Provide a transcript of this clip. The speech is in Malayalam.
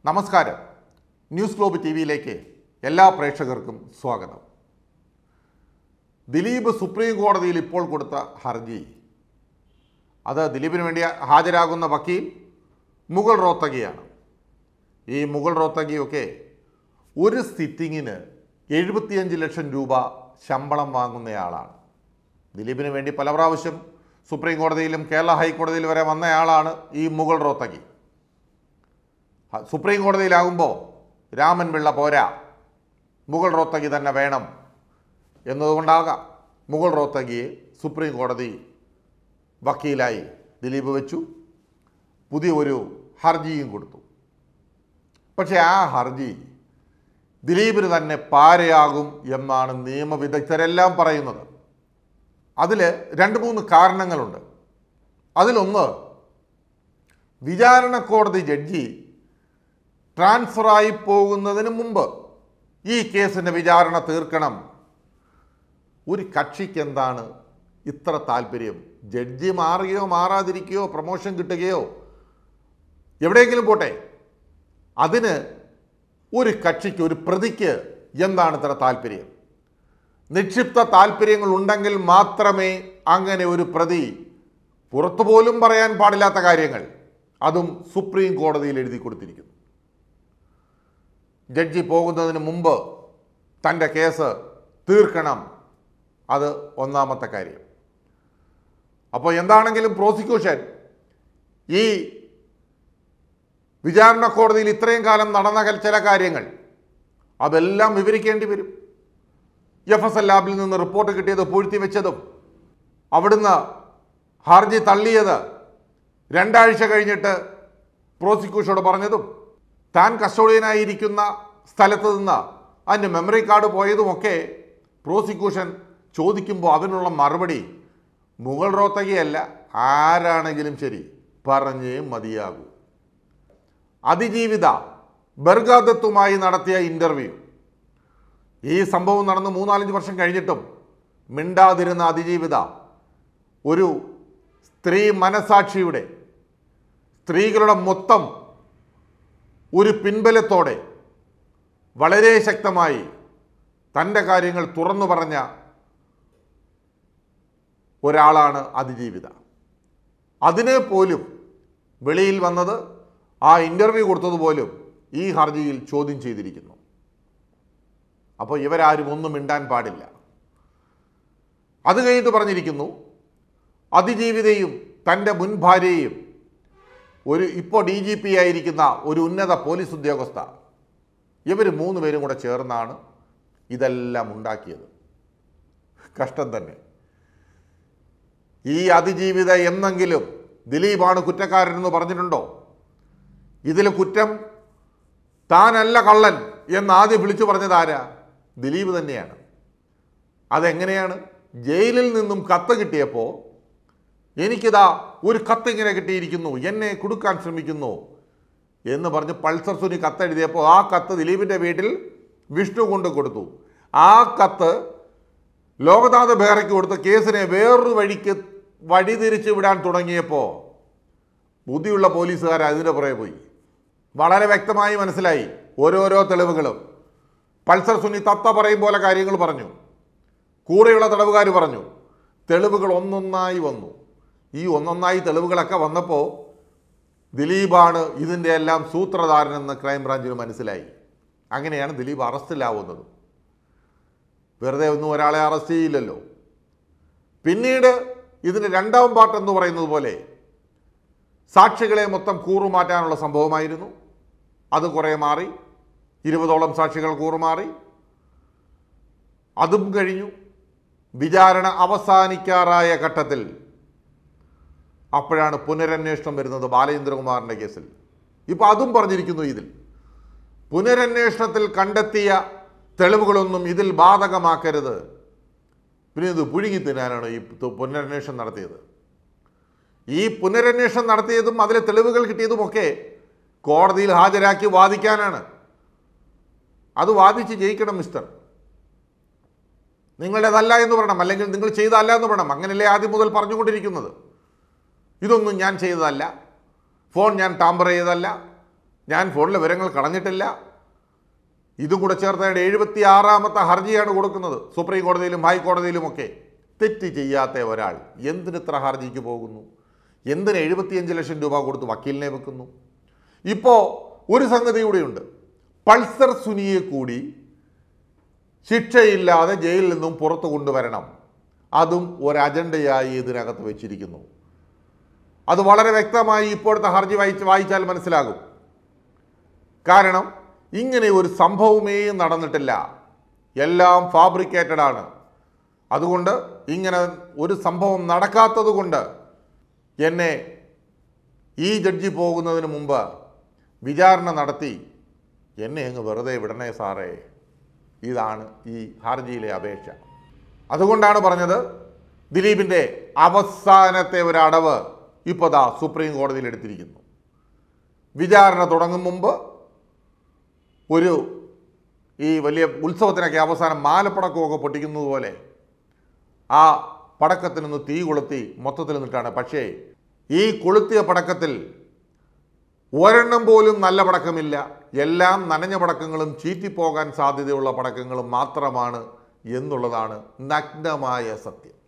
നമസ്കാരം ന്യൂസ് ഗ്ലോബ് ടി വിയിലേക്ക് എല്ലാ പ്രേക്ഷകർക്കും സ്വാഗതം ദിലീപ് സുപ്രീം കോടതിയിൽ ഇപ്പോൾ കൊടുത്ത ഹർജി അത് ദിലീപിന് വേണ്ടി ഹാജരാകുന്ന വക്കീൽ മുഗൾ റോത്തകിയാണ് ഈ മുഗൾ റോത്തകിയൊക്കെ ഒരു സിറ്റിങ്ങിന് എഴുപത്തിയഞ്ച് ലക്ഷം രൂപ ശമ്പളം വാങ്ങുന്നയാളാണ് ദിലീപിന് വേണ്ടി പല പ്രാവശ്യം സുപ്രീം കോടതിയിലും കേരള ഹൈക്കോടതിയിൽ വരെ വന്നയാളാണ് ഈ മുഗൾ റോത്തകി ഹ- സുപ്രീം കോടതിയിലാകുമ്പോൾ രാമൻ പിള്ള പോരാ മുഗൾ റോത്തകി തന്നെ വേണം എന്നതുകൊണ്ടാകാം മുഗൾ റോത്തകിയെ സുപ്രീം കോടതി വക്കീലായി ദിലീപ് വെച്ചു പുതിയ ഒരു ഹർജിയും കൊടുത്തു പക്ഷേ ആ ഹർജി ദിലീപിന് തന്നെ പാരയാകും എന്നാണ് നിയമവിദഗ്ധരെല്ലാം പറയുന്നത് അതിൽ രണ്ട് മൂന്ന് കാരണങ്ങളുണ്ട് അതിലൊന്ന് വിചാരണ കോടതി ജഡ്ജി ട്രാൻസ്ഫറായി പോകുന്നതിന് മുമ്പ് ഈ കേസിൻ്റെ വിചാരണ തീർക്കണം ഒരു കക്ഷിക്ക് എന്താണ് ഇത്ര താല്പര്യം ജഡ്ജി മാറുകയോ മാറാതിരിക്കുകയോ പ്രൊമോഷൻ കിട്ടുകയോ എവിടെയെങ്കിലും പോട്ടെ അതിന് ഒരു കക്ഷിക്ക് ഒരു പ്രതിക്ക് എന്താണ് ഇത്ര താല്പര്യം നിക്ഷിപ്ത താല്പര്യങ്ങൾ ഉണ്ടെങ്കിൽ മാത്രമേ അങ്ങനെ ഒരു പ്രതി പുറത്തു പോലും പറയാൻ പാടില്ലാത്ത കാര്യങ്ങൾ അതും സുപ്രീം കോടതിയിൽ എഴുതി കൊടുത്തിരിക്കുന്നു ജഡ്ജി പോകുന്നതിന് മുമ്പ് തൻ്റെ കേസ് തീർക്കണം അത് ഒന്നാമത്തെ കാര്യം അപ്പോൾ എന്താണെങ്കിലും പ്രോസിക്യൂഷൻ ഈ വിചാരണ കോടതിയിൽ ഇത്രയും കാലം നടന്ന കൽ- ചില കാര്യങ്ങൾ അതെല്ലാം വിവരിക്കേണ്ടി വരും എഫ് എസ് എൽ ലാബിൽ നിന്ന് റിപ്പോർട്ട് കിട്ടിയത് പൂഴ്ത്തി വെച്ചതും അവിടുന്ന് ഹർജി തള്ളിയത് രണ്ടാഴ്ച കഴിഞ്ഞിട്ട് പ്രോസിക്യൂഷനോട് പറഞ്ഞതും താൻ കസ്റ്റോഡിയനായിരിക്കുന്ന സ്ഥലത്ത് നിന്ന് അതിൻ്റെ മെമ്മറി കാർഡ് പോയതുമൊക്കെ പ്രോസിക്യൂഷൻ ചോദിക്കുമ്പോൾ അതിനുള്ള മറുപടി മുഗൾ റോത്തകയല്ല ആരാണെങ്കിലും ശരി പറഞ്ഞേ മതിയാകൂ അതിജീവിത ബർഗാദത്തുമായി നടത്തിയ ഇൻ്റർവ്യൂ ഈ സംഭവം നടന്ന് മൂന്നാലഞ്ച് വർഷം കഴിഞ്ഞിട്ടും മിണ്ടാതിരുന്ന അതിജീവിത ഒരു സ്ത്രീ മനസാക്ഷിയുടെ സ്ത്രീകളുടെ മൊത്തം ഒരു പിൻബലത്തോടെ വളരെ ശക്തമായി തൻ്റെ കാര്യങ്ങൾ തുറന്നു പറഞ്ഞ ഒരാളാണ് അതിജീവിത അതിനെ പോലും വെളിയിൽ വന്നത് ആ ഇൻ്റർവ്യൂ കൊടുത്തതുപോലും ഈ ഹർജിയിൽ ചോദ്യം ചെയ്തിരിക്കുന്നു അപ്പോൾ ഇവരാരും ഒന്നും മിണ്ടാൻ പാടില്ല അത് കഴിഞ്ഞിട്ട് പറഞ്ഞിരിക്കുന്നു അതിജീവിതയും തൻ്റെ മുൻ ഭാര്യയും ഒരു ഇപ്പോൾ ഡി ജി പി ആയിരിക്കുന്ന ഒരു ഉന്നത പോലീസ് ഉദ്യോഗസ്ഥ ഇവർ മൂന്ന് പേരും കൂടെ ചേർന്നാണ് ഇതെല്ലാം ഉണ്ടാക്കിയത് കഷ്ടം തന്നെ ഈ അതിജീവിത എന്നെങ്കിലും ദിലീപാണ് കുറ്റക്കാരനെന്ന് പറഞ്ഞിട്ടുണ്ടോ ഇതിൽ കുറ്റം താനല്ല കള്ളൻ എന്ന് ആദ്യം വിളിച്ചു പറഞ്ഞത് ആരാ ദിലീപ് തന്നെയാണ് അതെങ്ങനെയാണ് ജയിലിൽ നിന്നും കത്ത് കിട്ടിയപ്പോൾ എനിക്കിതാ ഒരു കത്ത് ഇങ്ങനെ കിട്ടിയിരിക്കുന്നു എന്നെ കൊടുക്കാൻ ശ്രമിക്കുന്നു എന്ന് പറഞ്ഞ് പൾസർ സുനി കത്തെഴുതിയപ്പോൾ ആ കത്ത് ദിലീപിൻ്റെ വീട്ടിൽ വിഷ്ണു കൊണ്ട് കൊടുത്തു ആ കത്ത് ലോകനാഥ ബെഹ്റയ്ക്ക് കൊടുത്ത കേസിനെ വേറൊരു വഴിക്ക് വഴിതിരിച്ച് വിടാൻ തുടങ്ങിയപ്പോൾ ബുദ്ധിയുള്ള പോലീസുകാർ അതിൻ്റെ പുറകെ പോയി വളരെ വ്യക്തമായി മനസ്സിലായി ഓരോരോ തെളിവുകളും പൾസർ സുനി തത്ത പറയും പോലെ കാര്യങ്ങൾ പറഞ്ഞു കൂടെയുള്ള തടവുകാർ പറഞ്ഞു തെളിവുകൾ ഒന്നൊന്നായി വന്നു ഈ ഒന്നൊന്നായി തെളിവുകളൊക്കെ വന്നപ്പോൾ ദിലീപാണ് ഇതിൻ്റെ എല്ലാം സൂത്രധാരനെന്ന് ക്രൈംബ്രാഞ്ചിന് മനസ്സിലായി അങ്ങനെയാണ് ദിലീപ് അറസ്റ്റിലാവുന്നത് വെറുതെ ഒന്നും ഒരാളെ അറസ്റ്റ് ചെയ്യില്ലല്ലോ പിന്നീട് ഇതിൻ്റെ രണ്ടാം പാർട്ട് എന്ന് പറയുന്നത് പോലെ സാക്ഷികളെ മൊത്തം കൂറുമാറ്റാനുള്ള സംഭവമായിരുന്നു അത് കുറേ മാറി ഇരുപതോളം സാക്ഷികൾ കൂറുമാറി അതും കഴിഞ്ഞു വിചാരണ അവസാനിക്കാറായ ഘട്ടത്തിൽ അപ്പോഴാണ് പുനരന്വേഷണം വരുന്നത് ബാലേന്ദ്രകുമാറിൻ്റെ കേസിൽ ഇപ്പോൾ അതും പറഞ്ഞിരിക്കുന്നു ഇതിൽ പുനരന്വേഷണത്തിൽ കണ്ടെത്തിയ തെളിവുകളൊന്നും ഇതിൽ ബാധകമാക്കരുത് പിന്നെ ഇത് പുഴുങ്ങി തിന്നാനാണ് ഈ തു- പുനരന്വേഷണം നടത്തിയത് ഈ പുനരന്വേഷണം നടത്തിയതും അതിലെ തെളിവുകൾ കിട്ടിയതുമൊക്കെ കോടതിയിൽ ഹാജരാക്കി വാദിക്കാനാണ് അത് വാദിച്ച് ജയിക്കണം മിസ്റ്റർ നിങ്ങളുടേതല്ല എന്ന് പറയണം അല്ലെങ്കിൽ നിങ്ങൾ ചെയ്തതല്ല എന്ന് പറയണം അങ്ങനെയല്ലേ ആദ്യം മുതൽ പറഞ്ഞുകൊണ്ടിരിക്കുന്നത് ഇതൊന്നും ഞാൻ ചെയ്തതല്ല ഫോൺ ഞാൻ ടാമ്പർ ചെയ്തതല്ല ഞാൻ ഫോണിലെ വിവരങ്ങൾ കളഞ്ഞിട്ടില്ല ഇതും കൂടെ ചേർത്ത് എഴുപത്തി ആറാമത്തെ ഹർജിയാണ് കൊടുക്കുന്നത് സുപ്രീം കോടതിയിലും ഹൈക്കോടതിയിലുമൊക്കെ തെറ്റ് ചെയ്യാത്ത ഒരാൾ എന്തിനിത്ര ഹർജിക്ക് പോകുന്നു എന്തിന് എഴുപത്തിയഞ്ച് ലക്ഷം രൂപ കൊടുത്ത് വക്കീലിനെ വെക്കുന്നു ഇപ്പോൾ ഒരു സംഗതി കൂടിയുണ്ട് പൾസർ സുനിയെ കൂടി ശിക്ഷയില്ലാതെ ജയിലിൽ നിന്നും പുറത്തു കൊണ്ടുവരണം അതും ഒരു അജണ്ടയായി ഇതിനകത്ത് വെച്ചിരിക്കുന്നു അത് വളരെ വ്യക്തമായി ഇപ്പോഴത്തെ ഹർജി വായിച്ച് വായിച്ചാൽ മനസ്സിലാകും കാരണം ഇങ്ങനെ ഒരു സംഭവമേ നടന്നിട്ടില്ല എല്ലാം ഫാബ്രിക്കേറ്റഡ് ആണ് അതുകൊണ്ട് ഇങ്ങനെ ഒരു സംഭവം നടക്കാത്തത് കൊണ്ട് എന്നെ ഈ ജഡ്ജി പോകുന്നതിന് മുമ്പ് വിചാരണ നടത്തി എന്നെ അങ്ങ് വെറുതെ വിടണേ സാറേ ഇതാണ് ഈ ഹർജിയിലെ അപേക്ഷ അതുകൊണ്ടാണ് പറഞ്ഞത് ദിലീപിൻ്റെ അവസാനത്തെ ഒരു അടവ് ഇപ്പോൾ ദാ സുപ്രീം കോടതിയിൽ എടുത്തിരിക്കുന്നു വിചാരണ തുടങ്ങും മുമ്പ് ഒരു ഈ വലിയ ഉത്സവത്തിനൊക്കെ അവസാനം മാലപ്പടക്കമൊക്കെ പൊട്ടിക്കുന്നത് പോലെ ആ പടക്കത്തിനൊന്ന് തീ കൊളുത്തി മൊത്തത്തിൽ നിന്നിട്ടാണ് പക്ഷേ ഈ കൊളുത്തിയ പടക്കത്തിൽ ഒരെണ്ണം പോലും നല്ല പടക്കമില്ല എല്ലാം നനഞ്ഞ പടക്കങ്ങളും ചീറ്റിപ്പോകാൻ സാധ്യതയുള്ള പടക്കങ്ങളും മാത്രമാണ് എന്നുള്ളതാണ് നഗ്നമായ സത്യം